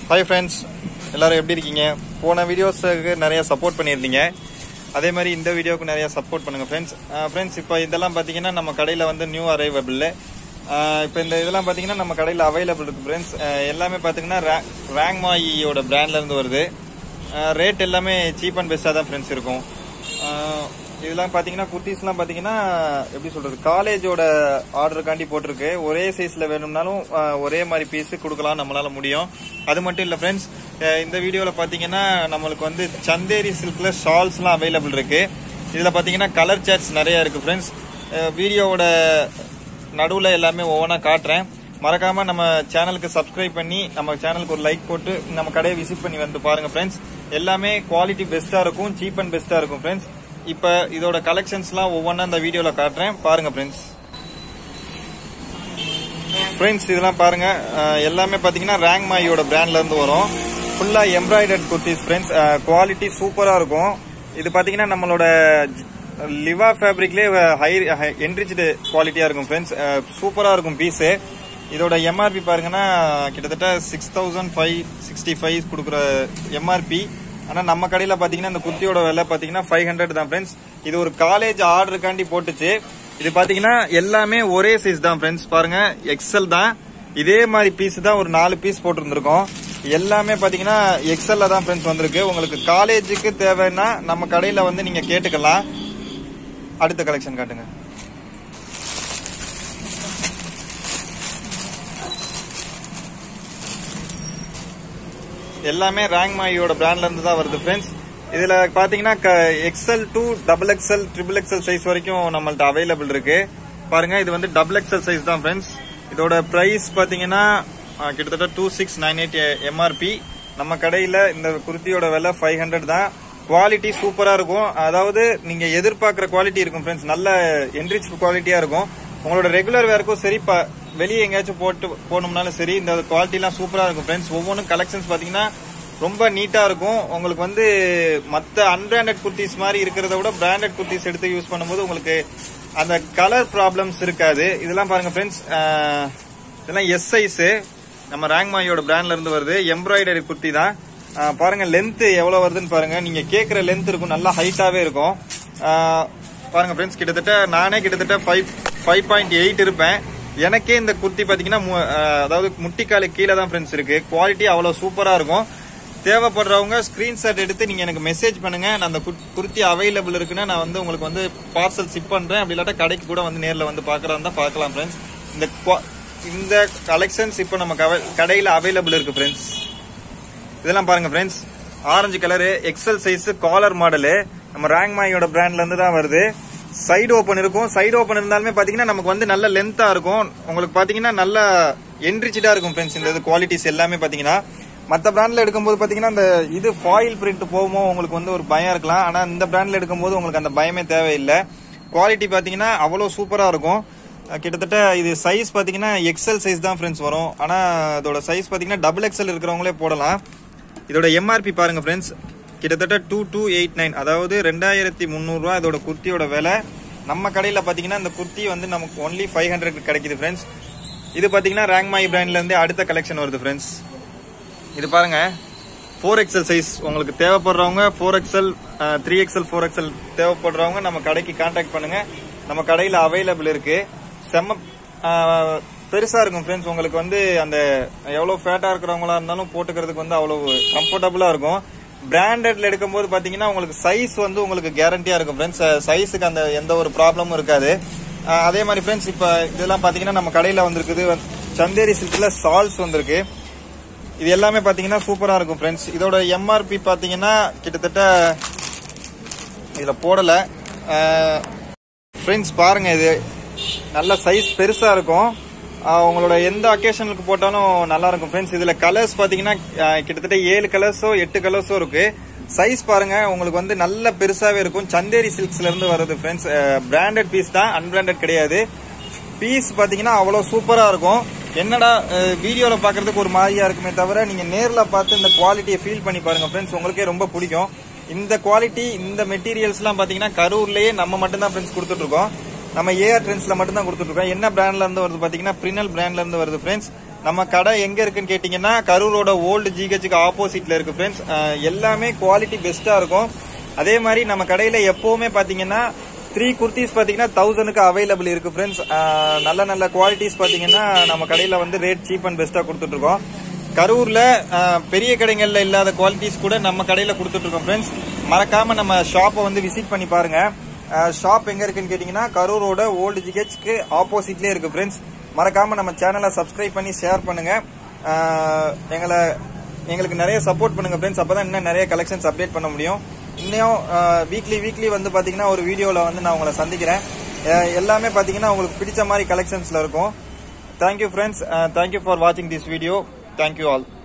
hi friends எல்லாரும் எப்படி இருக்கீங்க போன வீடியோஸுக்கு நிறைய சப்போர்ட் பண்ணியிருந்தீங்க அதே மாதிரி இந்த வீடியோவுக்கு நிறைய சப்போர்ட் பண்ணுங்க ஃப்ரெண்ட்ஸ் ஃப்ரெண்ட்ஸ் இப்போ இதெல்லாம் பார்த்தீங்கன்னா நம்ம கடையில் வந்து நியூ அரைவபிள் இப்போ இந்த இதெல்லாம் பார்த்தீங்கன்னா நம்ம கடையில் அவைலபிள் இருக்கு ஃப்ரெண்ட்ஸ் எல்லாமே பார்த்தீங்கன்னா ரேங் மாயியோட பிராண்ட்ல இருந்து வருது ரேட் எல்லாமே சீப் அண்ட் பெஸ்ட்டாக தான் ஃப்ரெண்ட்ஸ் இருக்கும் அஹ் இதெல்லாம் பார்த்தீங்கன்னா குர்த்திஸ்லாம் பார்த்தீங்கன்னா எப்படி சொல்றது காலேஜோட ஆர்டருக்காண்டி போட்டிருக்கு ஒரே சைஸில் வேணும்னாலும் அஹ், ஒரே மாதிரி பீஸ் கொடுக்கலாம் நம்மளால முடியும் அது மட்டும் இல்லை ஃப்ரெண்ட்ஸ் இந்த வீடியோவில் பார்த்தீங்கன்னா நம்மளுக்கு வந்து சந்தேரி சில்க்ல ஷால்ஸ்லாம் அவைலபிள் இருக்கு இதில் பார்த்தீங்கன்னா கலர் சார்ட்ஸ் நிறைய இருக்கு ஃப்ரெண்ட்ஸ் வீடியோவோட நடுவில் எல்லாமே ஒவ்வொன்றா காட்டுறேன் மறக்காம நம்ம சேனலுக்கு சப்ஸ்கிரைப் பண்ணி நம்ம சேனலுக்கு ஒரு லைக் போட்டு நம்ம கடையை விசிட் பண்ணி வந்து பாருங்க ஃப்ரெண்ட்ஸ் எல்லாமே குவாலிட்டி பெஸ்ட்டாக இருக்கும் சீப் அண்ட் பெஸ்ட்டாக இருக்கும் ஃப்ரெண்ட்ஸ் இப்போ இதோட கலெக்ஷன்ஸ்லாம் ஒவ்வொன்றா இந்த வீடியோவில் காட்டுறேன் பாருங்க ஃப்ரெண்ட்ஸ் ஃப்ரெண்ட்ஸ் இதெல்லாம் பாருங்க அஹ், எல்லாமே பார்த்தீங்கன்னா ரேங் மாயோட பிராண்ட்ல இருந்து வரும் ஃபுல்லாக எம்ப்ராய்டர்ட் குர்த்திஸ் ஃப்ரெண்ட்ஸ் குவாலிட்டி சூப்பராக இருக்கும் இது பார்த்தீங்கன்னா நம்மளோட லிவா ஃபேப்ரிக்லேயே ஹை என்ரிச்டு குவாலிட்டியாக இருக்கும் ஃப்ரெண்ட்ஸ் சூப்பராக இருக்கும் பீஸு இதோட எம்ஆர்பி பாருங்கன்னா கிட்டத்தட்ட six thousand five sixty five கொடுக்குற எம்ஆர்பி ஆனால் நம்ம கடையில் பார்த்தீங்கன்னா இந்த குர்த்தியோட விலை பார்த்தீங்கன்னா ஃபைவ் ஹண்ட்ரட் தான் ஃப்ரெண்ட்ஸ் இது ஒரு காலேஜ் ஆர்டருக்காண்டி போட்டுச்சு இது பார்த்தீங்கன்னா எல்லாமே ஒரே சைஸ் தான் ஃப்ரெண்ட்ஸ் பாருங்க எக்ஸல் தான் இதே மாதிரி பீஸ் தான் ஒரு நாலு பீஸ் போட்டிருந்திருக்கோம் எல்லாமே பார்த்தீங்கன்னா எக்ஸல்ல தான் ஃப்ரெண்ட்ஸ் வந்திருக்கு உங்களுக்கு காலேஜுக்கு தேவைன்னா நம்ம கடையில் வந்து நீங்கள் கேட்டுக்கலாம் அடுத்த கலெக்ஷன் காட்டுங்க எல்லாமே ரேங்க் மாயோட பிராண்ட்ல இருந்து தான் வருது ஃப்ரெண்ட்ஸ் இதுல பாத்தீங்கன்னா XL two double XL triple XL size வரைக்கும் நம்மள்ட்ட அவைலபிள் இருக்கு பாருங்க இது வந்து டபுள் எக்ஸ்எல் சைஸ் தான் ஃப்ரெண்ட்ஸ் இதோட பிரைஸ் பாத்தீங்கன்னா அஹ், கிட்டத்தட்ட two six nine eight MRP நம்ம கடையில இந்த குர்த்தியோட விலை ஃபைவ் ஹண்ட்ரட் தான் குவாலிட்டி சூப்பரா இருக்கும் அதாவது நீங்க எதிர்பார்க்குற குவாலிட்டி இருக்கும் ஃப்ரெண்ட்ஸ் நல்ல என்ரிச் குவாலிட்டியா இருக்கும் உங்களோட ரெகுலர் வேர்க்கும் சரி ப வெளியே எங்கேயாச்சும் போட்டு போகணும்னாலும் சரி இந்த குவாலிட்டிலாம் சூப்பரா இருக்கும் ஃப்ரெண்ட்ஸ் ஒவ்வொன்றும் கலெக்ஷன்ஸ் பாத்தீங்கன்னா ரொம்ப நீட்டா இருக்கும் உங்களுக்கு வந்து மற்ற அன்பிராண்டட் குர்த்திஸ் மாதிரி இருக்கிறத விட பிராண்டட் குர்த்திஸ் எடுத்து யூஸ் பண்ணும்போது உங்களுக்கு அந்த கலர் ப்ராப்ளம்ஸ் இருக்காது இதெல்லாம் பாருங்க ஃப்ரெண்ட்ஸ் இதெல்லாம் எஸ் சைஸ் நம்ம ரேங்மாயோட பிராண்ட்ல இருந்து வருது எம்ப்ராய்டரி குர்த்தி தான் அஹ், பாருங்க லென்த் எவ்வளவு வருதுன்னு பாருங்க நீங்க கேட்குற லென்த் இருக்கும் நல்லா ஹைட்டாவே இருக்கும் அஹ், பாருங்க ஃப்ரெண்ட்ஸ் கிட்டத்தட்ட நானே கிட்டத்தட்ட ஃபைவ் ஃபைவ் பாயிண்ட் எயிட் இருப்பேன் எனக்கே இந்த குர்த்தி பாத்தீங்கன்னா மு- அஹ், அதாவது முட்டிக்காலு கீழே தான் ஃப்ரெண்ட்ஸ் இருக்கு குவாலிட்டி அவ்வளவு சூப்பரா இருக்கும் தேவைப்படுறவங்க ஸ்கிரீன்ஷாட் எடுத்து நீங்க எனக்கு மெசேஜ் பண்ணுங்க நான் அந்த குர்- குர்த்தி அவைலபிள் இருக்குன்னா நான் வந்து உங்களுக்கு வந்து பார்சல் ஷிப் பண்றேன் அப்படி இல்லாட்டா கடைக்கு கூட வந்து நேர்ல வந்து பார்க்கறதா இருந்தா பார்க்கலாம் ஃப்ரெண்ட்ஸ் இந்த qua- இந்த கலெக்ஷன்ஸ் இப்போ நம்ம கவ- கடையில அவைலபிள் இருக்கு ஃப்ரெண்ட்ஸ் இதெல்லாம் பாருங்க friends orange colour XL size collar model நம்ம ரேங்மாயோட பிராண்ட்ல இருந்து தான் வருது சைடு ஓப்பன் இருக்கும் சைடு ஓப்பன் இருந்தாலுமே பாத்தீங்கன்னா நமக்கு வந்து நல்ல லென்த்தா இருக்கும் உங்களுக்கு பாத்தீங்கன்னா நல்ல என்ரிச்சடா இருக்கும் ஃப்ரெண்ட்ஸ் இந்த குவாலிட்டிஸ் எல்லாமே பாத்தீங்கன்னா மற்ற பிராண்ட்ல எடுக்கும்போது பாத்தீங்கன்னா அந்த இது ஃபாயில் பிரிண்ட் போகுமோ உங்களுக்கு வந்து ஒரு பயம் இருக்கலாம் ஆனா இந்த பிராண்ட்ல எடுக்கும்போது உங்களுக்கு அந்த பயமே தேவையில்லை குவாலிட்டி பாத்தீங்கன்னா அவ்வளோ சூப்பரா இருக்கும் அஹ் கிட்டத்தட்ட இது சைஸ் பாத்தீங்கன்னா எக்ஸல் சைஸ் தான் ஃப்ரெண்ட்ஸ் வரும் ஆனா அதோட சைஸ் பாத்தீங்கன்னா டபுள் எக்ஸல் இருக்கிறவங்களே போடலாம் இதோட எம்ஆர்பி பாருங்க ஃப்ரெண்ட்ஸ் கிட்டத்தட்ட டூ டூ எயிட் நைன் அதாவது ரெண்டாயிரத்தி முந்நூறுரூவா இதோட குர்த்தியோட விலை நம்ம கடையில் பார்த்தீங்கன்னா இந்த குர்த்தி வந்து நமக்கு ஒன்லி ஃபைவ் ஹண்ட்ரட் கிடைக்குது ஃப்ரெண்ட்ஸ் இது பார்த்தீங்கன்னா ரேங்மாய் பிராண்ட்ல இருந்து அடுத்த கலெக்ஷன் வருது ஃப்ரெண்ட்ஸ் இது பாருங்க ஃபோர் எக்ஸல் சைஸ் உங்களுக்கு தேவைப்படுறவங்க four XL three XL four XL தேவைப்படுறவங்க நம்ம கடைக்கு கான்டாக்ட் பண்ணுங்க நம்ம கடையில் அவைலபிள் இருக்கு செம்ம அஹ், பெருசா இருக்கும் ஃப்ரெண்ட்ஸ் உங்களுக்கு வந்து அந்த எவ்வளவு ஃபேட்டா இருக்கிறவங்களா இருந்தாலும் போட்டுக்கிறதுக்கு வந்து அவ்வளவு கம்ஃபர்டபுளா இருக்கும் பிராண்டட்ல எடுக்கும்போது பாத்தீங்கன்னா உங்களுக்கு சைஸ் வந்து உங்களுக்கு கேரண்டியா இருக்கும் ஃப்ரெண்ட்ஸ் சைஸுக்கு அந்த எந்த ஒரு ப்ராப்ளமும் இருக்காது அஹ், அதே மாதிரி ஃப்ரெண்ட்ஸ் இப்போ இதெல்லாம் பாத்தீங்கன்னா நம்ம கடையில வந்திருக்குது சந்தேரி சில்க்ல சால்ஸ் வந்திருக்கு இது எல்லாமே பாத்தீங்கன்னா சூப்பரா இருக்கும் ஃப்ரெண்ட்ஸ் இதோட எம்ஆர்பி பாத்தீங்கன்னா கிட்டத்தட்ட இதுல போடல ஃப்ரெண்ட்ஸ் பாருங்க இது நல்ல சைஸ் பெருசா இருக்கும் ஆஹ் உங்களோட எந்த அக்கேஷனுக்கு போட்டாலும் நல்லா இருக்கும் ஃப்ரெண்ட்ஸ் இதுல கலர்ஸ் பாத்தீங்கன்னா ஆஹ் கிட்டத்தட்ட ஏழு கலர்ஸோ எட்டு கலர்ஸோ இருக்கு சைஸ் பாருங்க உங்களுக்கு வந்து நல்ல பெருசாவே இருக்கும் சந்தேரி சில்க்ஸ்ல இருந்து வருது ஃப்ரெண்ட்ஸ் பிராண்டட் பீஸ் தான் அன்பிராண்டட் கிடையாது பீஸ் பாத்தீங்கன்னா அவ்வளவு சூப்பரா இருக்கும் என்னடா வீடியோல பாக்குறதுக்கு ஒரு மாதிரியா இருக்குமே தவிர நீங்க நேர்ல பார்த்து இந்த குவாலிட்டியை ஃபீல் பண்ணி பாருங்க ஃப்ரெண்ட்ஸ் உங்களுக்கே ரொம்ப பிடிக்கும் இந்த குவாலிட்டி இந்த மெட்டீரியல்ஸ் எல்லாம் பாத்தீங்கன்னா கரூர்லயே நம்ம மட்டும் தான் ஃப்ரெண்ட்ஸ் கொடுத்துட்டு இருக்கோம் நம்ம ஏஆர் ட்ரெண்ட்ஸ்ல மட்டும் தான் கொடுத்துட்டு இருக்கோம் என்ன பிராண்ட்ல இருந்து வருது பாத்தீங்கன்னா பிரினல் பிராண்ட்ல இருந்து வருது ஃப்ரெண்ட்ஸ் நம்ம கடை எங்க இருக்குன்னு கேட்டீங்கன்னா கரூரோட ஓல்டு ஜிஹெச்சுக்கு ஆப்போசிட்ல இருக்கு ஃப்ரெண்ட்ஸ் எல்லாமே குவாலிட்டி பெஸ்டா இருக்கும் அதே மாதிரி நம்ம கடையில எப்பவுமே பாத்தீங்கன்னா த்ரீ குர்த்திஸ் பாத்தீங்கன்னா தௌசண்ட்க்கு அவைலபிள் இருக்கு ஃப்ரெண்ட்ஸ் நல்ல நல்ல குவாலிட்டிஸ் பாத்தீங்கன்னா நம்ம கடையில வந்து ரேட் சீப் அண்ட் பெஸ்டா கொடுத்துட்டு இருக்கோம் கரூர்ல அஹ், பெரிய கடைகள்ல இல்லாத குவாலிட்டிஸ் கூட நம்ம கடையில கொடுத்துட்டு இருக்கோம் ஃப்ரெண்ட்ஸ் மறக்காம நம்ம ஷாப்பை வந்து விசிட் பண்ணி பாருங்க ஷாப் எங்க இருக்குன்னு கேட்டீங்கன்னா கரூரோட ஓல்டு ஜிஹெச்க்கு ஆப்போசிட்லயே இருக்கு ஃப்ரெண்ட்ஸ் மறக்காம நம்ம சேனலை சப்ஸ்கிரைப் பண்ணி ஷேர் பண்ணுங்க அஹ், எங்களை எங்களுக்கு நிறைய சப்போர்ட் பண்ணுங்க ஃப்ரெண்ட்ஸ் அப்பதான் இன்னும் நிறைய கலெக்ஷன்ஸ் அப்டேட் பண்ண முடியும் இன்னும் வீக்லி வீக்லி வந்து பாத்தீங்கன்னா ஒரு வீடியோல வந்து நான் உங்களை சந்திக்கிறேன் அஹ், எல்லாமே பாத்தீங்கன்னா உங்களுக்கு பிடிச்ச மாதிரி கலெக்ஷன்ஸ்ல இருக்கும் தேங்க்யூ ஃப்ரெண்ட்ஸ் தேங்க்யூ ஃபார் வாட்சிங் திஸ் வீடியோ தேங்க்யூ ஆல்